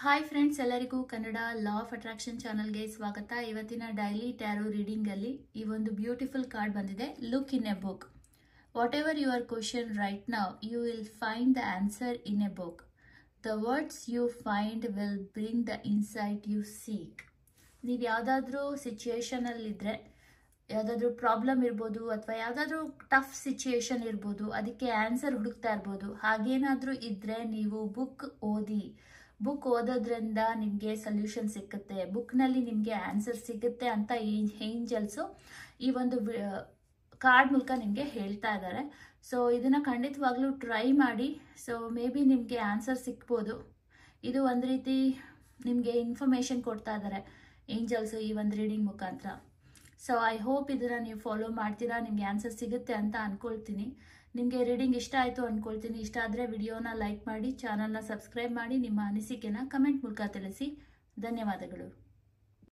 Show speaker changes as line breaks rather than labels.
hi friends ಎಲ್ಲರಿಗೂ Kannada law of attraction ಚಾನಲ್ಗೆ ಸ್ವಾಗತ ಇವತ್ತಿನ ಡೈಲಿ ಟ್ಯಾರೋ ರೀಡಿಂಗಲ್ಲಿ ಈ ಒಂದು ಬ್ಯೂಟಿಫುಲ್ ಕಾರ್ಡ್ ಬಂದಿದೆ look in a book whatever your question right now you will find the answer in a book the words you find will bring the insight you seek ನೀವು ಯಾವುದಾದ್ರೂ ಸಿಚುಯೇಷನಲ್ಲಿದ್ದರೆ ಯಾವುದಾದ್ರೂ problem ಇರ್ಬೋದು ಅಥವಾ ಯಾವುದಾದ್ರೂ tough situation ಇರ್ಬೋದು ಅದಕ್ಕೆ answer ಹುಡುಕ್ತಾ ಇರ್ಬೋದು ಹಾಗೇನಾದರೂ ಇದ್ದರೆ ನೀವು ಬುಕ್ ಓದಿ ಬುಕ್ ಓದೋದ್ರಿಂದ ನಿಮಗೆ ಸೊಲ್ಯೂಷನ್ ಸಿಕ್ಕುತ್ತೆ ಬುಕ್ನಲ್ಲಿ ನಿಮಗೆ ಆನ್ಸರ್ ಸಿಗುತ್ತೆ ಅಂತ ಏಂಜಲ್ಸು ಈ ಒಂದು ಕಾರ್ಡ್ ಮೂಲಕ ನಿಮಗೆ ಹೇಳ್ತಾ ಇದ್ದಾರೆ ಸೊ ಇದನ್ನು ಖಂಡಿತವಾಗ್ಲೂ ಟ್ರೈ ಮಾಡಿ ಸೊ ಮೇ ಬಿ ನಿಮಗೆ ಆನ್ಸರ್ ಸಿಕ್ಬೋದು ಇದು ಒಂದು ರೀತಿ ನಿಮಗೆ ಇನ್ಫಾರ್ಮೇಷನ್ ಕೊಡ್ತಾ ಇದ್ದಾರೆ ಏಂಜಲ್ಸು ಈ ಒಂದು ರೀಡಿಂಗ್ ಮುಖಾಂತರ ಸೊ ಐ ಹೋಪ್ ಇದನ್ನು ನೀವು ಫಾಲೋ ಮಾಡ್ತೀರಾ ನಿಮಗೆ ಆನ್ಸರ್ ಸಿಗುತ್ತೆ ಅಂತ ಅಂದ್ಕೊಳ್ತೀನಿ ನಿಮಗೆ ರೀಡಿಂಗ್ ಇಷ್ಟ ಆಯಿತು ಅಂದ್ಕೊಳ್ತೀನಿ ಇಷ್ಟ ಆದರೆ ವಿಡಿಯೋನ ಲೈಕ್ ಮಾಡಿ ಚಾನಲ್ನ ಸಬ್ಸ್ಕ್ರೈಬ್ ಮಾಡಿ ನಿಮ್ಮ ಅನಿಸಿಕೆನ ಕಮೆಂಟ್ ಮೂಲಕ ತಿಳಿಸಿ ಧನ್ಯವಾದಗಳು